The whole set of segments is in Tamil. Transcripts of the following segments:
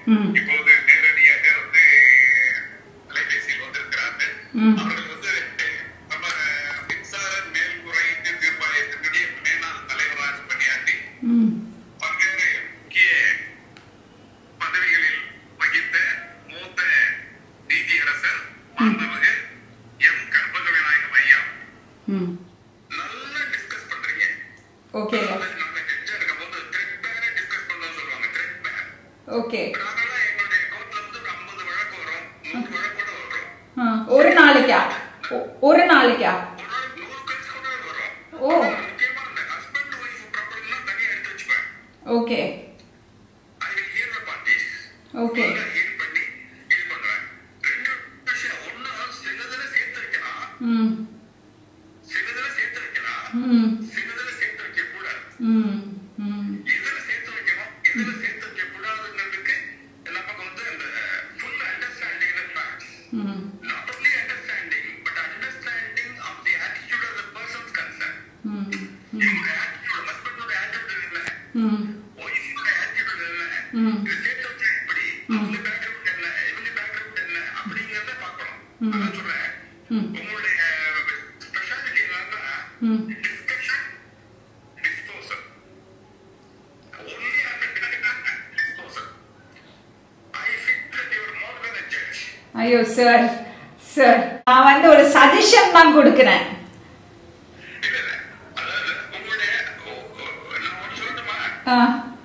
ம் இப்போது நேரடியாக வந்து தொலைபேசியில் வந்திருக்கிறார்கள் ம் அவர்கள் வந்து நம்ம மின்சார மேல்முறை தீர்ப்பாயத்தினுடைய மேலாண் தலைவராக பணியாற்றி ம் பல்வேறு முக்கிய பதவிகளில் வகித்த மூத்த நீதியரசர் மாண்புமிகு எம் கற்பக விநாயகம் ஐயா ம் நல்லா டிஸ்கஸ் பண்றீங்க ஓகே அதாவது நாங்க ஜட்ஜா இருக்கும் போது த்ரெட் பேரை டிஸ்கஸ் பண்ணணும்னு சொல்லுவாங்க த்ரெட் பேர் ஓகே நாங்கெல்லாம் எங்களுடைய கோர்ட்ல வந்து ஒரு ஐம்பது வழக்கு வரும் நூறு வழக்கு கூட வரும் ஆ ஒரு நாளைக்கா ஒ- ஒரு நாளைக்கா ஒரு நாளைக்கு நூறு கேஸ் கூட வரும் ஓ. ஆனா முக்கியமா இந்த ஹஸ்பண்ட் ஒய்ஃப் ப்ராப்ளம்னா தனியா எடுத்து வச்சுப்பேன் okay I will hear the parties okay heal பண்ணி இது பண்ணுவேன் ரெண்டு விஷயம் ஒண்ணு சிலதுல சேர்த்து வைக்கலாம் ம் சிலதுல சேர்த்து வைக்கலாம் ம் சிலதுல சேர்த்து வைக்க கூடாது ம் ம் எதுல சேர்த்து வைக்கணும் எதுல சேர்த்து வைக்க கூடாதுங்கிறதுக்கு நமக்கு வந்து அந்த ஃபுல் அண்டர்ஸ்டாண்டிங் ஆஃப் ஃபேக்ட்ஸ் ம் not only understanding but understanding of the attitude of the persons concerned ம் இவங்க attitude ஹஸ்பண்டோட attitude என்ன ம் ஒய்ஃபோட attitude என்ன ம் இது சேர்த்து வச்சா எப்படி அவங்க பேக்ரவுண்ட் என்ன இவங்க பேக்ரவுண்ட் என்ன அப்படிங்கறத பார்க்கணும் அதான் சொல்றேன் ம் உங்களுடைய ஸ்பெஷாலிட்டி என்னன்னா ம் discussion disposal only after disposal I think that you are more than a judge ஐயோ சார் சார் நான் வந்து ஒரு சஜஷன் தான் கொடுக்குறேன் இல்ல இல்ல அதாவது உங்களுடைய ஓ- ஓ- நான் ஒண்ணு சொல்லட்டுமா ஆ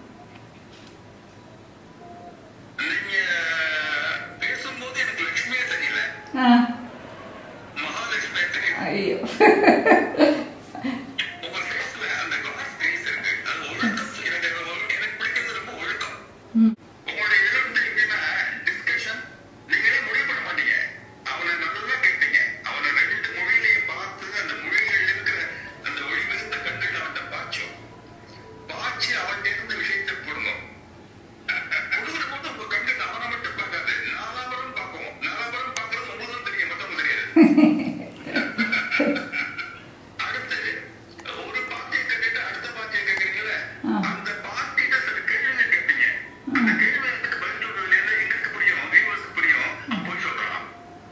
நீங்க பேசும்போது எனக்கு லட்சுமியே தெரியல ஆ மகாலட்சுமியே தெரியல ஐயோ உங்க ஃபேஸ்ல அந்த கிளாஸ் ஃபேஸ் இருக்கு அது ஒழுக்கம் எனக்கு எனக்கு பிடிக்கிறது ரொம்ப ஒழுக்கம் ம் உங்களுடைய இழப்பு எப்படின்னா டிஸ்கஷன் நீங்களே முடிவு பண்ண மாட்டீங்க அவனை நல்லா கேட்டீங்க அவனை ரெண்டு மொழியிலையும் பார்த்து அந்த மொழிகள் இருக்கிற அந்த ஒளி மிகுந்த கண்கள் அவன்கிட்ட பாய்ச்சோம் பாய்ச்சி அவன்கிட்ட இருந்த விஷயத்தை போடணும் கொடுக்குற போது உங்க கண்கள் அவனை மட்டும் பார்க்காது நாலாபுரம் பார்க்கும் நாலாபுரம் பார்க்கறது உங்களுக்கு தான் தெரியும் மத்தவங்க தெரியாது அடுத்து ஒரு பாட்டியை கேட்டுட்டு அடுத்த பாட்டியை கேட்கறீங்கல்ல ஆ. அந்த பாட்டிட்ட சில கேள்விகள் கேட்பீங்க அந்த கேள்விகளுக்கு பதில் சொல்றதுல இருந்து எங்களுக்கு புரியும் வியூவர்ஸ்க்கு புரியும் அவன் பொய் சொல்றான்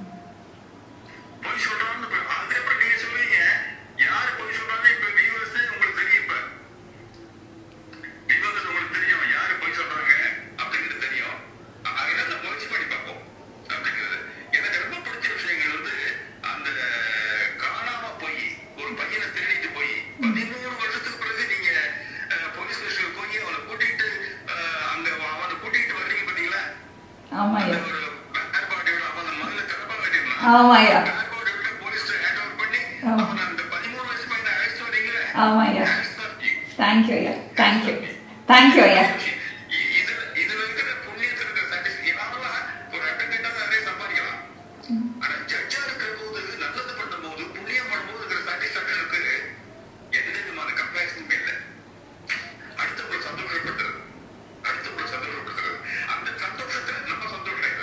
பொய் சொல்றான்னு இப்ப அதுக்கப்புறம் நீங்க சொல்லுவீங்க யாரு பொய் சொல்றாங்க இப்ப வியூவர்ஸ் உங்களுக்கு தெரியும் இப்ப வியூவர்ஸ் உங்களுக்கு தெரியும் யாரு பொய் சொல்றாங்க அப்படிங்கிறது தெரியும் அதனால நான் முயற்சி பண்ணி பார்ப்போம் அப்படிங்கிறது எனக்கு ரொம்ப பிடிச்ச விஷயங்கள் வந்து அந்த காணாம போய் ஒரு பையனை திருடிட்டு போய் பதிமூணு வருஷத்துக்கு பிறகு நீங்க போலீஸ் ஸ்டேஷனுக்கு போய் அவனை கூட்டிட்டு அஹ், அங்க அவனை கூட்டிட்டு வர்றீங்க பாத்தீங்களா ஆமாய்யா அந்த ஒரு ஏற்பாட்டோட அவனை முதல்ல திறப்பா வேண்டியதுனா ஆமாய்யா ஏர்போர்ட் விட்டு போலீஸ் ஹேண்ட் ஓவர் பண்ணி ஆமா. அவனை அந்த பதிமூணு வயசு பையனை அழைச்சிட்டு வரீங்களே ஆமாய்யா That's not you. தேங்க்யூ ஐயா தேங்க்யூ தேங்க்யூ ஐயா இ- இதுல இதுல இருக்கிற புண்ணியத்துல இருக்கிற satisfaction என்னாலலாம் ஒரு advocate ஆ நிறைய சம்பாதிக்கலாம். ஆனா judge ஆ இருக்கிற போது, நல்லது பண்ணும்போது, புண்ணியம் பண்ணும்போது இருக்கிற satisfaction இருக்கு. எந்த விதமான comparison உமே இல்லை. அடுத்தவங்களை சந்தோஷப்படுத்துறது. அடுத்தவங்களை சந்தோஷப்படுத்துறது. அந்த சந்தோஷத்துல நம்ம சந்தோஷம் ஆயிடுது.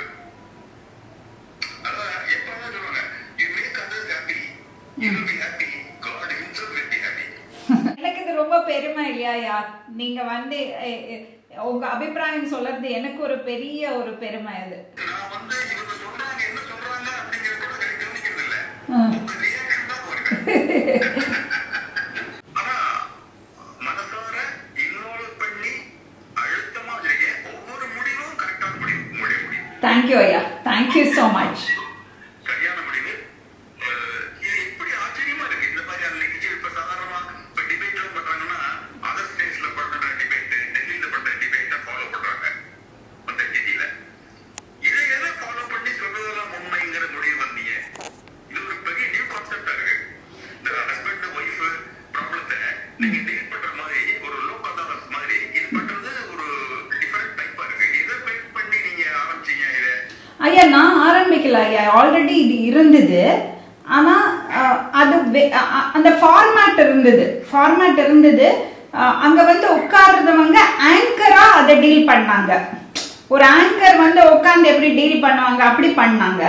அதான் எப்பதான் சொல்லுவாங்க, you make others happy, you will be happy, God himself will be happy. எனக்கு இது ரொம்ப பெருமை இல்லையா நீங்க வந்து எ, எ, உங்க அபிப்பிராயம் சொல்றது எனக்கு ஒரு பெரிய ஒரு பெருமை அது நான் வந்து இவங்க சொல்றாங்க என்ன சொல்றாங்க அப்படிங்கறது கூட எனக்கு கவனிக்கிறது இல்ல ஆ. உங்க ரியாக்ஷன் தான் வருவேன் ஆனா மனசார இன்வால்வ் பண்ணி அழுத்தமா வச்சிருக்க ஒவ்வொரு முடிவும் கரெக்டான முடிவு உங்களுடைய முடிவு தேங்க்யூ ஐயா தேங்க்யூ ஸோ மச் சரியான முடிவு அஹ், இது எப்படி ஆச்சரியமா இருக்கு இந்த மாதிரியான நிகழ்ச்சி இப்ப சாதாரணமா இப்ப டிபேட் எல்லாம் பண்றாங்கன்னா அதர் ஸ்டேட்ஸ்ல பண்ற டிபேட் டெல்லியில பண்ற டிபேட்டை ஃபாலோ பண்றாங்க அந்த டிவியில இதை எதை ஃபாலோ பண்ணி சொல்றதெல்லாம் உண்மைங்கிற முடிவு வந்தீங்க இது ஒரு பெரிய நியூ கான்செப்டா இருக்கு இந்த ஹஸ்பண்ட் ஒய்ஃப் ப்ராப்ளத்தை நீங்க டீல் பண்ற மாதிரி ஒரு லோக் அதாலத் மாதிரி இது பண்றது ஒரு டிஃபரெண்ட் டைப்பா இருக்கு எதை பேக் பண்ணி நீங்க ஆரம்பிச்சீங்க இதை ஐயா நான் ஆரம்பிக்கல ஐயா ஆல்ரெடி இது இருந்தது ஆனா அஹ், அது வே- அ- அ- அந்த ஃபார்மேட் இருந்தது ஃபார்மேட் இருந்தது அஹ், அங்க வந்து உட்கார்றவங்க ஆங்கரா அதை டீல் பண்ணாங்க ஒரு ஆங்கர் வந்து உட்கார்ந்து எப்படி டீல் பண்ணுவாங்க அப்படி பண்ணாங்க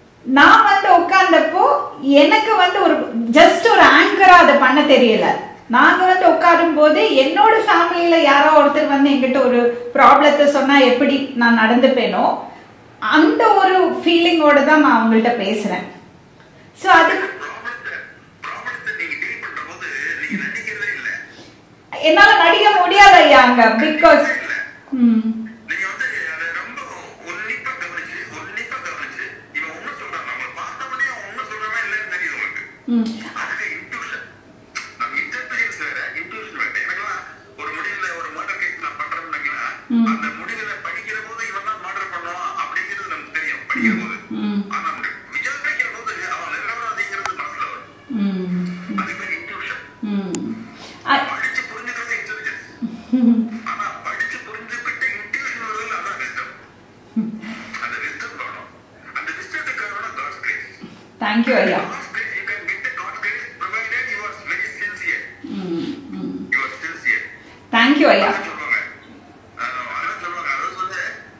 நான் வந்து உட்கார்ந்தப்போ எனக்கு வந்து ஒரு ஜஸ்ட் ஒரு ஆங்கரா அதை பண்ண தெரியல நாங்க வந்து உட்காரும் போது என்னோட ஃபேமிலியில யாரோ ஒருத்தர் வந்து என்கிட்ட ஒரு ப்ராப்ளத்தை சொன்னா எப்படி நான் நடந்துப்பேனோ அந்த ஒரு ஃபீலிங்கோட தான் நான் அவங்கள்ட்ட பேசுறேன் ஸோ அதுக்கு ப்ராப்ளத்தை ப்ராப்ளத்தை நீங்க டீல் பண்ற போது நீங்க நடிக்கிறதே இல்ல என்னால நடிக்க முடியாது ஐயா அங்க பிகாஸ் இல்ல ம் நீங்க வந்து அதை ரொம்ப உன்னிப்பா கவனிச்சு உன்னிப்பா கவனிச்சு இவன் ஒண்ணு சொல்றான் நம்ம பார்த்த உடனே அவன் ஒண்ணு சொல்றானா இல்லைன்னு தெரியுது உங்களுக்கு ம் அதுக்கு இன்ட்யூஷன் நம்ம இன்டெலிஜென்ஸ் வேற இன்ட்யூஷன் வேற எனக்கெல்லாம் ஒரு முடிவுல ஒரு மர்டர் கேஸ் நான் பண்றேன்னா ம். அந்த முடிவுல படிக்கிற போது இவன் தான் மர்டர் பண்ணுவான் அப்படிங்கிறது நமக்கு தெரியும் படிக்கிற போது ம் ஆனா அந்த விசாரிக்கிற போது அவன் நிரபராதிங்கிறது மனசுல வரும் ம் அது பேர் இன்ட்யூஷன் ம் அ- படிச்சு புரிஞ்சுக்கிறது இன்டெலிஜென்ஸ் ஆனா படிச்சு புரிஞ்சுக்கிட்டு இன்ட்யூஷன் வருதுல அதான் விஸ்டம் அந்த விஸ்டம் வேணும் அந்த விஸ்டத்துக்கு காரணம் காட்ஸ் கிரேஸ் தேங்க்யூ ஐயா God's grace you can get God's grace provided you are very sincere hmm hmm you are sincere thank you ஐயா அதான் சொல்லுவாங்க அஹ் அதான் சொல்லுவாங்க அதாவது வந்து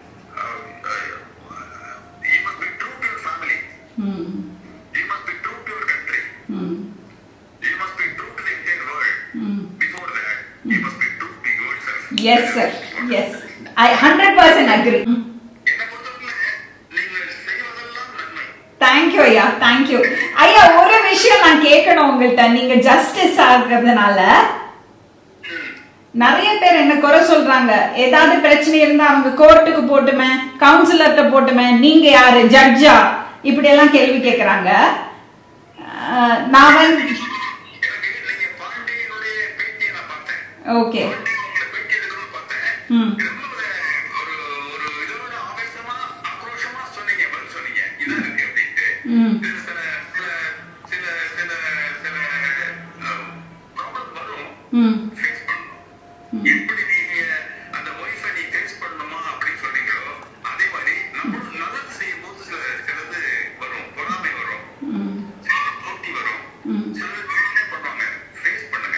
you must be true to your family hmm you must be true to your country hmm you must be true to the entire world hmm before that you must be true to yourself yes sir yes I hundred percent agree என்னை பொறுத்தவரையில நீங்கள் செய்வதெல்லாம் நன்மை தேங்க்யூ ஐயா தேங்க்யூ ஐயா ஒரு விஷயம் நான் கேட்கணும் உங்கள்கிட்ட நீங்க ஜஸ்டிஸ் ஆகிறதுனால நிறைய பேர் என்ன குறை சொல்றாங்க ஏதாவது பிரச்சனை இருந்தா அவங்க கோர்ட்டுக்கு போட்டுமே கவுன்சிலர்கிட்ட போட்டுமே நீங்க யாரு ஜட்ஜா இப்படி எல்லாம் கேள்வி கேக்குறாங்க அஹ், நான் வந்து எனக்கு நீங்க பாண்டியனுடைய பேட்டியை நான் பார்த்தேன் ஓகே பாண்டியன் உங்களை பேட்டி எடுக்கணும்னு பார்த்தேன் ம் ரொம்ப ஒரு ஒரு இதோட ஆவேசமா ஆக்ரோஷமா சொன்னீங்க பதில் சொன்னீங்க இதான் இருக்கு அப்படின்ட்டு ம் இது சில சில சில சில சில ப்ராப்ளம் வரும் ம் ஃபேஸ் பண்ணணும் எப்படி நீங்க அந்த ஒய்ஃபை நீ ஃபேஸ் பண்ணணுமா அப்படின்னு சொன்னீங்களோ அதே மாதிரி நம்மளும் நல்லது செய்யும் போது சில சிலது வரும் பொறாமை வரும் ம் சில போட்டி வரும் ம் சிலது என்ன பண்ணுவாங்க ஃபேஸ் பண்ணுங்க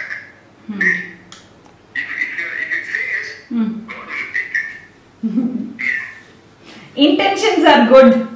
if if you if you face ம் God will take it intentions are good